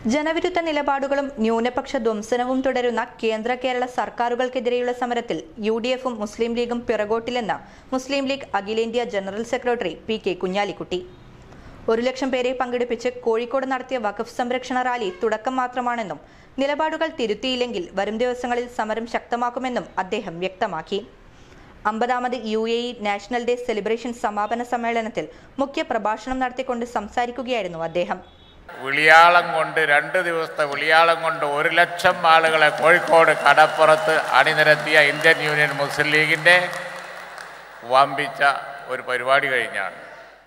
ജനവിരുദ്ധ നിലപാടുകളും ന്യൂനപക്ഷ ധ്വംസനവും തുടരുന്ന കേന്ദ്ര കേരള സർക്കാരുകൾക്കെതിരെയുള്ള സമരത്തിൽ യു ഡി എഫും മുസ്ലിം ലീഗും പിറകോട്ടില്ലെന്ന് മുസ്ലിം ലീഗ് അഖിലേന്ത്യാ general secretary P K Kunhalikutty ഒരു ലക്ഷം പേരെ പങ്കെടുപ്പിച്ച് കോഴിക്കോട് നടത്തിയ വഖഫ് സംരക്ഷണ റാലി തുടക്കം മാത്രമാണെന്നും നിലപാടുകൾ തിരുത്തിയില്ലെങ്കിൽ വരും ദിവസങ്ങളിൽ സമരം ശക്തമാക്കുമെന്നും അദ്ദേഹം വ്യക്തമാക്കി അമ്പതാമത് U A E national day celebration സമാപന സമ്മേളനത്തിൽ മുഖ്യ പ്രഭാഷണം നടത്തിക്കൊണ്ട് സംസാരിക്കുകയായിരുന്നു അദ്ദേഹം വിളിയാളം കൊണ്ട് രണ്ട് ദിവസത്തെ വിളിയാളം കൊണ്ട് ഒരു ലക്ഷം ആളുകളെ കോഴിക്കോട് കടപ്പുറത്ത് അണിനിരത്തിയ ഇന്ത്യൻ യൂണിയൻ മുസ്ലിം ലീഗിൻ്റെ വമ്പിച്ച ഒരു പരിപാടി കഴിഞ്ഞാണ്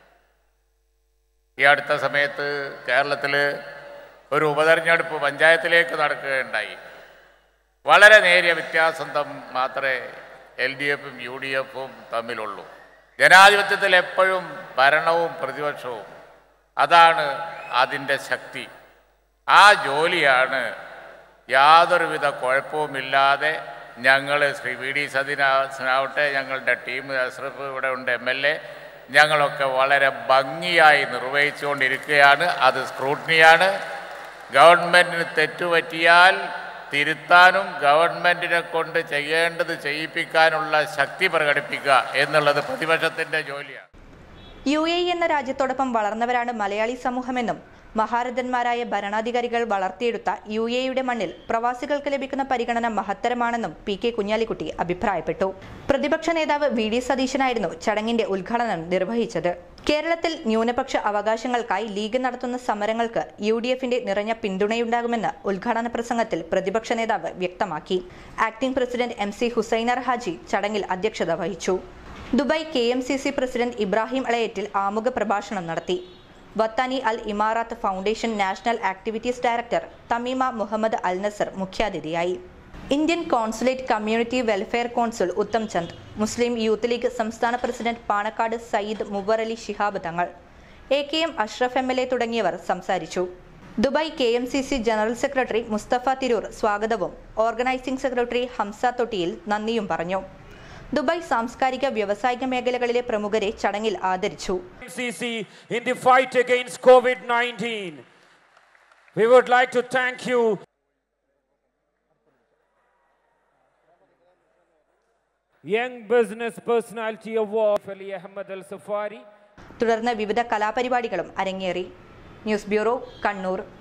ഈ അടുത്ത സമയത്ത് കേരളത്തിൽ ഒരു ഉപതെരഞ്ഞെടുപ്പ് പഞ്ചായത്തിലേക്ക് നടക്കുകയുണ്ടായി വളരെ നേരിയ വ്യത്യാസം തം മാത്രമേ എൽ ഡി എഫും യു ഡി എഫും തമ്മിലുള്ളൂ ജനാധിപത്യത്തിൽ എപ്പോഴും ഭരണവും പ്രതിപക്ഷവും അതാണ് അതിൻ്റെ ശക്തി ആ ജോലിയാണ് യാതൊരുവിധ കുഴപ്പവുമില്ലാതെ ഞങ്ങൾ ശ്രീ വി ഡി സതീനാവട്ടെ ഞങ്ങളുടെ ടീം അഷ്റഫ് ഇവിടെ ഉണ്ട് എം എൽ എ ഞങ്ങളൊക്കെ വളരെ ഭംഗിയായി നിർവഹിച്ചുകൊണ്ടിരിക്കുകയാണ് അത് സ്ക്രൂട്ടനിയാണ് ഗവൺമെൻറ്റിന് തെറ്റുപറ്റിയാൽ തിരുത്താനും ഗവൺമെൻറ്റിനെ കൊണ്ട് ചെയ്യേണ്ടത് ചെയ്യിപ്പിക്കാനുള്ള ശക്തി പ്രകടിപ്പിക്കുക എന്നുള്ളത് പ്രതിപക്ഷത്തിൻ്റെ ജോലിയാണ് യു എ ഇ എന്ന രാജ്യത്തോടൊപ്പം വളർന്നവരാണ് മലയാളി സമൂഹമെന്നും മഹാരഥന്മാരായ ഭരണാധികാരികൾ വളർത്തിയെടുത്ത യു എ യുടെ മണ്ണിൽ പ്രവാസികൾക്ക് ലഭിക്കുന്ന പരിഗണന മഹത്തരമാണെന്നും പി കെ കുഞ്ഞാലിക്കുട്ടി അഭിപ്രായപ്പെട്ടു പ്രതിപക്ഷ നേതാവ് വി ഡി സതീശനായിരുന്നു ചടങ്ങിന്റെ ഉദ്ഘാടനം നിർവഹിച്ചത് കേരളത്തിൽ ന്യൂനപക്ഷ അവകാശങ്ങൾക്കായി ലീഗ് നടത്തുന്ന സമരങ്ങൾക്ക് യു ഡി എഫിന്റെ നിറഞ്ഞ പിന്തുണയുണ്ടാകുമെന്ന് ഉദ്ഘാടന പ്രസംഗത്തിൽ പ്രതിപക്ഷ നേതാവ് വ്യക്തമാക്കി acting president M C Husainar Haji ചടങ്ങിൽ അധ്യക്ഷത വഹിച്ചു Dubai K M C C president Ibrahim Alayattil ആമുഖ പ്രഭാഷണം നടത്തി Watani Al Imarat foundation national activities director Tamima Mohammed Al Nasser മുഖ്യാതിഥിയായി Indian consulate community welfare consul Uttam Chand Muslim Youth League സംസ്ഥാന president Panakkad Sayyid Mubar Ali Shihab Thangal A K M Ashraf M L A തുടങ്ങിയവർ സംസാരിച്ചു Dubai K M C C general secretary Mustafa Tirur സ്വാഗതവും organising secretary Hamza തൊട്ടിയിൽ നന്ദിയും പറഞ്ഞു Dubai സാംസ്കാരിക വ്യാവസായിക മേഖലകളിലെ പ്രമുഖരെ ചടങ്ങിൽ ആദരിച്ചു MCC in the fight against COVID 19. We would like to thank you. Young Business Personality Award, Ali Ahmed Al Safari. തുടർന്ന് വിവിധ കലാപരിപാടികളും അരങ്ങേറി ന്യൂസ് ബ്യൂറോ കണ്ണൂർ